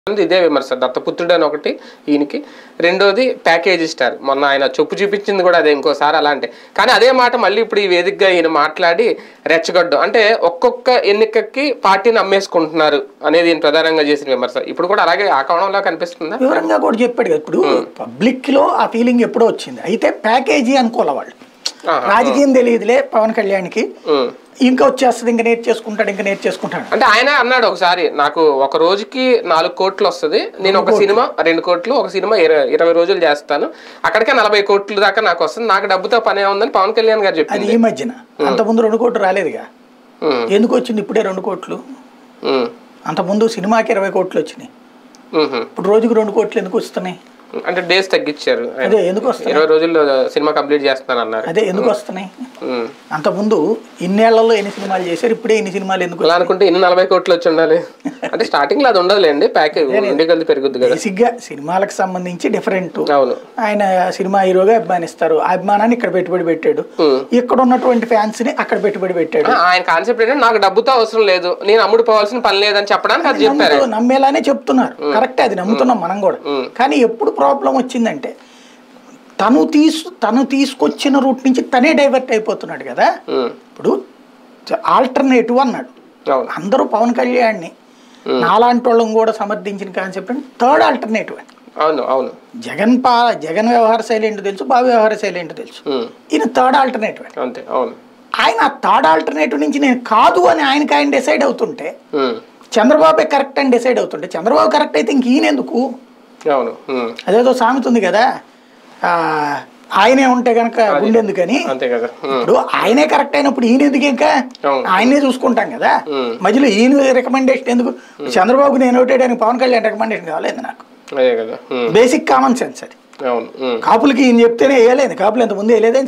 ఉంది ఇదే విమర్శ దత్తపుత్రుడు అని ఒకటి ఈయనకి రెండోది ప్యాకేజీ స్టార్ మొన్న ఆయన చెప్పు చూపించింది కూడా అదే ఇంకోసారి అలాంటి కానీ అదే మాట మళ్ళీ ఇప్పుడు ఈ వేదికగా ఈయన మాట్లాడి రెచ్చగొడ్డు అంటే ఒక్కొక్క ఎన్నికకి పార్టీని అమ్మేసుకుంటున్నారు అనేది ఈయన ప్రధానంగా చేసిన విమర్శ ఇప్పుడు కూడా అలాగే ఆ కోణంలో కనిపిస్తుందా వివరంగా కూడా చెప్పాడు కదా ఇప్పుడు పబ్లిక్ లో ఆ ఫీలింగ్ ఎప్పుడో వచ్చింది అయితే ప్యాకేజీ అనుకోలే వాళ్ళు ఆహా. రాజకీయం తెలియదులే పవన్ కళ్యాణ్కి ఉమ్. ఇంకా వచ్చేస్తుంది ఇంకా నేర్చేసుకుంటాడు ఇంకా నేర్చేసుకుంటాడు అంటే ఆయన అన్నాడు ఒకసారి నాకు ఒక రోజుకి నాలుగు కోట్లు వస్తుంది నేను ఒక సినిమా రెండు కోట్లు ఒక సినిమా ఇరవై ఇరవై రోజులు చేస్తాను అక్కడికే నలభై కోట్లు దాకా నాకు వస్తుంది నాకు డబ్బుతో పనే ఉందని పవన్ కళ్యాణ్ గారు అది చెప్పింది ఈ మధ్యన అంతకుముందు రెండు కోట్లు రాలేదుగా ఉమ్, ఎందుకు వచ్చింది ఇప్పుడే రెండు కోట్లు ఉమ్, అంతకుముందు సినిమాకి ఇరవై కోట్లు వచ్చినాయి ఉమ్హు. ఇప్పుడు రోజుకి రెండు కోట్లు ఎందుకు వస్తున్నాయి అంటే డేస్ తగ్గించారు ఆయన. అదే ఎందుకు వస్తున్నాయి ఇరవై రోజుల్లో సినిమా కంప్లీట్ చేస్తాను అన్నారు అదే ఎందుకు వస్తున్నాయి ఉమ్. అంతకుముందు ఇన్నేళ్లలో ఎన్ని సినిమాలు చేశారు ఇప్పుడే ఎన్ని సినిమాలు ఎందుకు అలా అనుకుంటే ఇన్ని నలభై కోట్లు వచ్చి ఉండాలి అంటే స్టార్టింగ్ లో అది ఉండదులేండి ప్యాకేజ్ ఉండే కొద్ది పెరుగుద్ది కదా బేసిక్ గా సినిమాలకు సంబంధించి డిఫరెంట్ అవును ఆయన సినిమా హీరోగా అభిమానిస్తారు ఆ అభిమానాన్ని ఇక్కడ పెట్టుబడి పెట్టాడు ఉమ్. ఇక్కడ ఉన్నటువంటి ఫ్యాన్స్ ని అక్కడ పెట్టుబడి పెట్టాడు ఆ, ఆయన కాన్సెప్ట్ ఏంటంటే నాకు డబ్బుతో అవసరం లేదు నేను అమ్ముడు పోవాల్సిన పని లేదని చెప్పడానికి అది చెప్పారు నమ్ముతూ- నమ్మేలానే చెప్తున్నారు కరెక్టే అది నమ్ముతున్నాం మనం కూడా కానీ ఎప్పుడు ప్రాబ్లం వచ్చిందంటే తను తీసు తను తీసుకొచ్చిన రూట్ నుంచి తనే డైవర్ట్ అయిపోతున్నాడు కదా ఉమ్, ఇప్పుడు ఆల్టర్నేటివ్ అన్నాడు అవును అందరూ పవన్ కళ్యాణ్ని నాలాంటి వాళ్ళని కూడా సమర్థించిన కాన్సెప్ట్ అంటే థర్డ్ ఆల్టర్నేటివ్ అని అవును అవును జగన్ పా జగన్ వ్యవహార శైలి ఏంటో తెలుసు బాబు వ్యవహార శైలి ఏంటో తెలుసు ఉమ్, ఈయన థర్డ్ ఆల్టర్నేటివ్ అని అంతే అవును ఆయన ఆ థర్డ్ ఆల్టర్నేటివ్ నుంచి నేను కాదు అని ఆయనకి ఆయన డిసైడ్ అవుతుంటే ఉమ్, చంద్రబాబే కరెక్ట్ అని డిసైడ్ అవుతుంటే చంద్రబాబు కరెక్ట్ అయితే ఇంక ఈయన ఎందుకు అవును ఉమ్, అదేదో సామెత ఉంది కదా ఆ, ఆయనే ఉంటే కనుక గుండెందుకని అంతే కదా ఉమ్, ఇప్పుడు ఆయనే కరెక్ట్ అయినప్పుడు ఈయన ఎందుకు ఇంకా అవును. ఆయనే చూసుకుంటాం కదా ఉమ్. మధ్యలో ఈయన రికమెండేషన్ ఎందుకు చంద్రబాబు నేను ఓటేయడానికి పవన్ కళ్యాణ్ రికమెండేషన్ కావాలేదు నాకు అదే కదా ఉమ్, బేసిక్ కామన్ సెన్స్ అది అవును ఉమ్. కాపులకి ఈయన చెప్తేనే వేయలేదు కాపులు ఎంత ముందు వేయలేదని